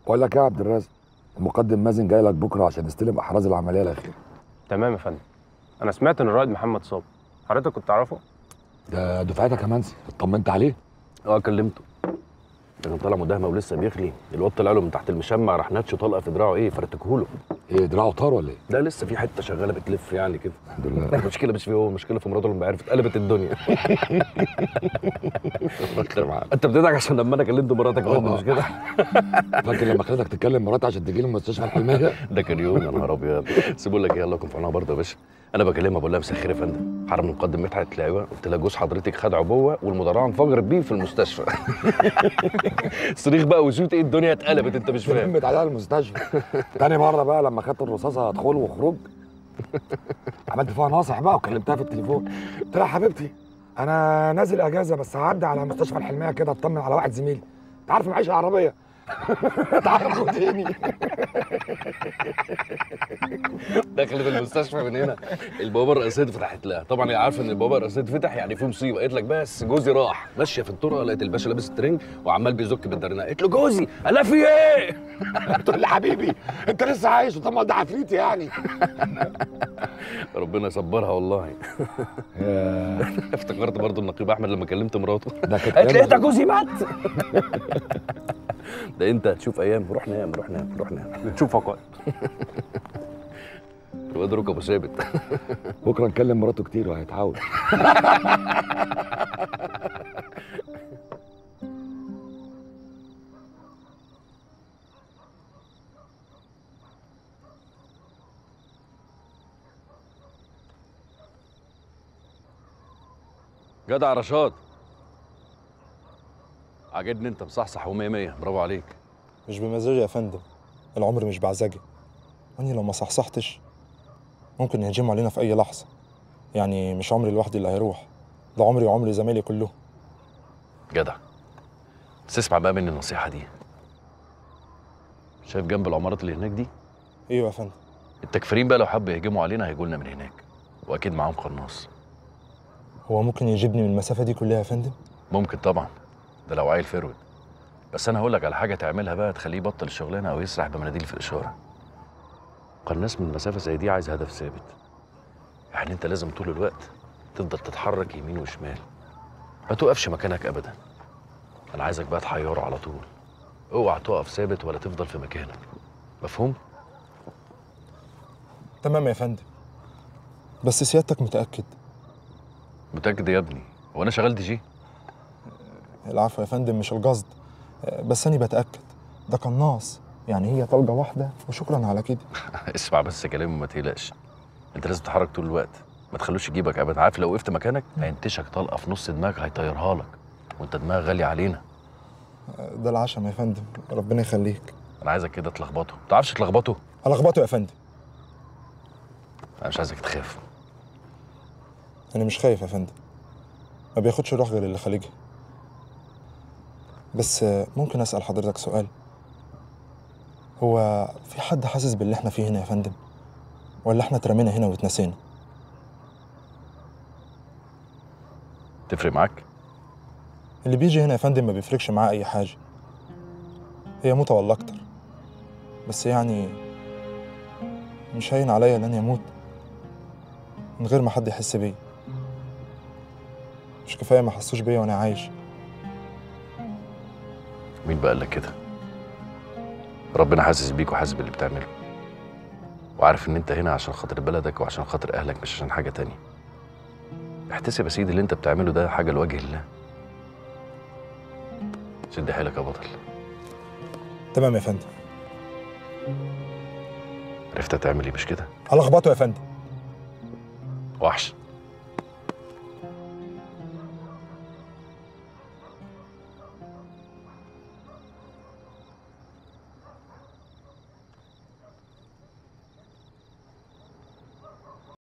بقول لك إيه يا عبد الرازق المقدم مازن جاي لك بكره عشان يستلم احراز العمليه الاخيره تمام يا فندم انا سمعت ان الرائد محمد صاب حضرتك كنت تعرفه ده دفعتك يا منسي اطمنت عليه اه كلمته ده كان طالع مداهمه ولسه بيخلي الواد طلع له من تحت المشمع راح ناتش طلقه في دراعه ايه فرتكهوله ايه دراعه طار ولا ايه ده لسه في حته شغاله بتلف يعني كده الحمد لله المشكله مش فيه هو المشكله في مراته لما عرفت قلبت الدنيا انت بتضحك عشان لما انا كلمت مراتك برضه مش كده فاكر لما خليتك تكلم مراتي عشان تجي لي المستشفى الحلميه ده كان يوم يا نهار ابيض بس بقول لك ايه الله يكون في عونها برضه يا باشا انا بكلمها بقول لها مساء الخير يا فندم حرم المقدم مدحت تلاقيها قلت لها جوز حضرتك خد عبوه والمدرعه انفجرت بيه في المستشفى صريخ بقى وشوت ايه الدنيا اتقلبت انت مش فاهم لمت عليها المستشفى تاني مره بقى لما خدت الرصاصه دخول وخروج عملت فيها ناصح بقى وكلمتها في التليفون قلت لها حبيبتي انا نازل اجازه بس هعدي على مستشفى الحلميه كده اطمن على واحد زميلي انت عارف معيش عربيه تعالى خدني دخلت المستشفى من هنا البوابه الرئيسيه اتفتحت لها طبعا هي عارفه ان البوابه الرئيسيه اتفتح يعني في مصيبه قالت لك بس جوزي راح ماشيه في الطرقه لقيت الباشا لابس الترنج وعمال بيزك بالدرناء قالت له جوزي انا في ايه تقول لي حبيبي انت لسه عايش طب ده عفريت يعني ربنا يصبرها والله افتكرت برضو النقيب احمد لما كلمت مراته ده كانت قالت لي أيام- انت جوزي مات ده انت تشوف ايام روح نام روح نام روح نام نشوفك وقت الواد ركبه ثابت بكره نكلم مراته كتير وهيتعود جدع رشاد عاجبني انت مصحصح ومية مية برافو عليك مش بمزاجي يا فندم العمر مش بعزجي واني لو ما صحصحتش ممكن يهجموا علينا في اي لحظه يعني مش عمري لوحدي اللي هيروح ده عمري وعمر زمايلي كلهم جدع بس اسمع بقى مني النصيحة دي شايف جنب العمارات اللي هناك دي ايوه يا فندم التكفيرين بقى لو حبوا يهجموا علينا هيجوا لنا من هناك واكيد معاهم قناص هو ممكن يجيبني من المسافه دي كلها يا فندم ممكن طبعا ده لو عيل فرود بس انا هقول لك على حاجه تعملها بقى تخليه يبطل الشغلانه او يسرح بمناديل في الاشاره قناص من مسافه زي دي عايز هدف ثابت يعني انت لازم طول الوقت تفضل تتحرك يمين وشمال ما توقفش مكانك ابدا انا عايزك بقى تحيره على طول اوعى تقف ثابت ولا تفضل في مكانك مفهوم تمام يا فندم بس سيادتك متاكد متاكد يا ابني هو انا شغال دي جي العفو يا فندم مش القصد آه، بس انا بتاكد ده قناص يعني هي طلقه واحده وشكرا على كده اسمع بس كلامي وما تقلقش انت لازم تتحرك طول الوقت ما تخلوش يجيبك ابدا عارف لو وقفت مكانك هينتشك طلقه في نص دماغك هيطيرها لك وانت دماغك غالي علينا آه، ده العشم يا فندم ربنا يخليك انا عايزك كده تلخبطه ما تعرفش تلخبطه هلخبطه يا فندم انا مش عايزك تخاف انا مش خايف يا فندم ما بياخدش روح غير اللي خالجها بس آه، ممكن اسال حضرتك سؤال هو في حد حاسس باللي احنا فيه هنا يا فندم ولا احنا اترمينا هنا واتنسينا تفرق معاك اللي بيجي هنا يا فندم ما بيفرقش معاه اي حاجه هي موتة ولا اكتر بس يعني مش هين عليا ان انا اموت من غير ما حد يحس بيا مش كفايه ما حسوش بيا وانا عايش مين بقى قال لك كده ربنا حاسس بيك وحاسس باللي بتعمله وعارف ان انت هنا عشان خاطر بلدك وعشان خاطر اهلك مش عشان حاجه تانية احتسب يا سيدي اللي انت بتعمله ده حاجه لوجه الله شد حيلك يا بطل تمام يا فندم عرفت تعمل ايه مش كده هلخبطه يا فندم وحش